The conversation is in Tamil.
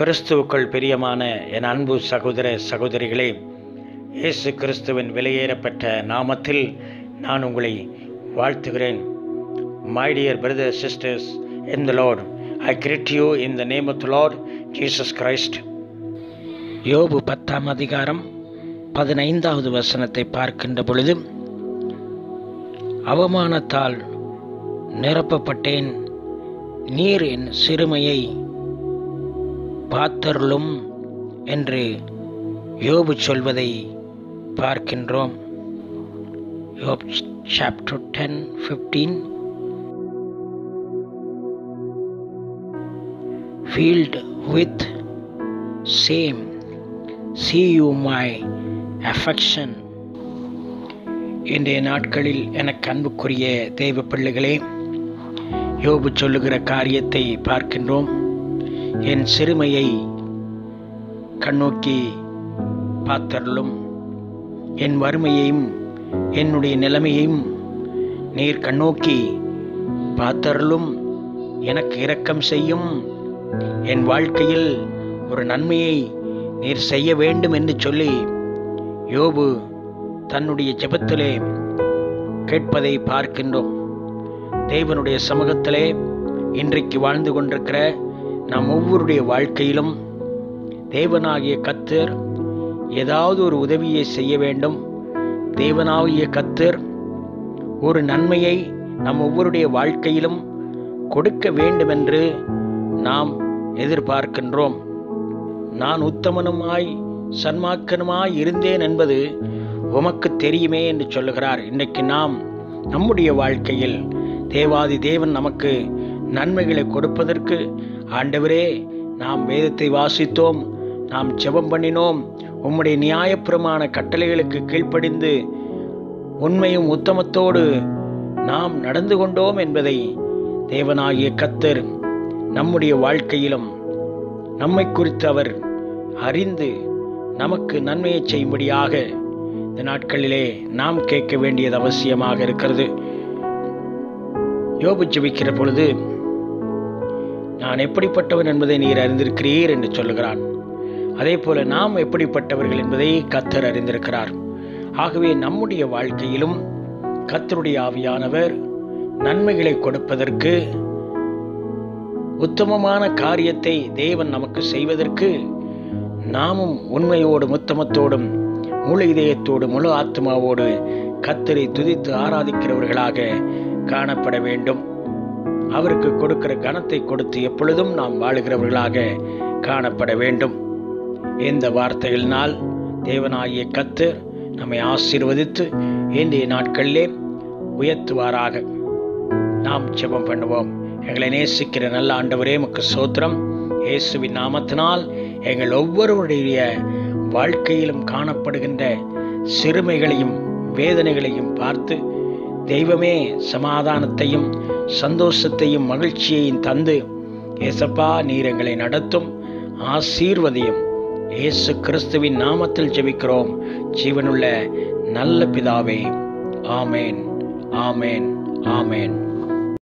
கிறிஸ்துவுக்குள் பிரியமான என் அன்பு சகோதர சகோதரிகளே இயேசு கிறிஸ்துவின் விலையேறப்பட்ட நாமத்தில் நான் உங்களை வாழ்த்துகிறேன் my dear brother sisters in the Lord I greet you in the name of the Lord Jesus Christ யோபு பத்தாம் அதிகாரம் பதினைந்தாவது வசனத்தை பார்க்கின்ற பொழுது அவமானத்தால் நிரப்பப்பட்டேன் நீர் என் சிறுமையை பார்த்தருளும் என்று யோபு சொல்வதை பார்க்கின்றோம் Job chapter ten fifteen filled with shame see you my affection இன்றைய நாட்களில் எனக்கு அன்புக்குரிய தெய்வ பிள்ளைகளே யோபு சொல்லுகிற காரியத்தை பார்க்கின்றோம் என் சிறுமையை கண்ணோக்கி பார்த்தருளும் என் வறுமையையும் என்னுடைய நிலைமையையும் நீர் கண்ணோக்கி பார்த்தருளும் எனக்கு இரக்கம் செய்யும் என் வாழ்க்கையில் ஒரு நன்மையை நீர் செய்ய வேண்டும் என்று சொல்லி யோபு தன்னுடைய ஜெபத்திலே கேட்பதை பார்க்கின்றோம் தேவனுடைய சமூகத்திலே இன்றைக்கு வாழ்ந்து கொண்டிருக்கிற நாம் ஒவ்வொருடைய வாழ்க்கையிலும் தேவனாகிய கத்தர் ஏதாவது ஒரு உதவியை செய்ய வேண்டும் தேவனாகிய கத்தர் ஒரு நன்மையை நம் ஒவ்வொருடைய வாழ்க்கையிலும் கொடுக்க வேண்டும் என்று நாம் எதிர்பார்க்கின்றோம் நான் உத்தமனுமாய் சன்மாக்கனுமாய் இருந்தேன் என்பது உமக்கு தெரியுமே என்று சொல்லுகிறார் இன்றைக்கு நாம் நம்முடைய வாழ்க்கையில் தேவாதி தேவன் நமக்கு நன்மைகளை கொடுப்பதற்கு ஆண்டவரே நாம் வேதத்தை வாசித்தோம் நாம் ஜெபம் பண்ணினோம் உம்முடைய நியாயப்பிரமான கட்டளைகளுக்கு கீழ்ப்படிந்து உண்மையும் உத்தமத்தோடு நாம் நடந்து கொண்டோம் என்பதை தேவனாகிய கத்தர் நம்முடைய வாழ்க்கையிலும் நம்மை குறித்து அவர் அறிந்து நமக்கு நன்மையை செய்யும்படியாக இந்த நாட்களிலே நாம் கேட்க வேண்டியது அவசியமாக இருக்கிறது யோபு ஜெபிக்கிற பொழுது நான் எப்படிப்பட்டவன் என்பதை நீர் அறிந்திருக்கிறீர் என்று சொல்லுகிறான் அதே போல நாம் எப்படிப்பட்டவர்கள் என்பதை கத்தர் அறிந்திருக்கிறார் ஆகவே நம்முடைய வாழ்க்கையிலும் கத்தருடைய ஆவியானவர் நன்மைகளை கொடுப்பதற்கு உத்தமமான காரியத்தை தேவன் நமக்கு செய்வதற்கு நாமும் உண்மையோடும் உத்தமத்தோடும் முழு இதயத்தோடு முழு ஆத்மாவோடு கத்தரை துதித்து ஆராதிக்கிறவர்களாக காணப்பட வேண்டும் அவருக்கு கொடுக்கிற கனத்தை கொடுத்து எப்பொழுதும் நாம் வாழுகிறவர்களாக காணப்பட வேண்டும் இந்த வார்த்தைகளினால் தேவனாகிய கத்தர் நம்மை ஆசீர்வதித்து இன்றைய நாட்களிலே உயர்த்துவாராக நாம் ஜெபம் பண்ணுவோம் எங்களை நேசிக்கிற நல்ல ஆண்டவரே முக்கு சோத்திரம் இயேசுவின் நாமத்தினால் எங்கள் ஒவ்வொருவருடைய வாழ்க்கையிலும் காணப்படுகின்ற சிறுமைகளையும் வேதனைகளையும் பார்த்து தெய்வமே சமாதானத்தையும் சந்தோஷத்தையும் மகிழ்ச்சியையும் தந்து ஏசப்பா நீர் எங்களை நடத்தும் ஆசீர்வதியும் இயேசு கிறிஸ்துவின் நாமத்தில் ஜெபிக்கிறோம் ஜீவனுள்ள நல்ல பிதாவே ஆமேன் ஆமேன் ஆமேன்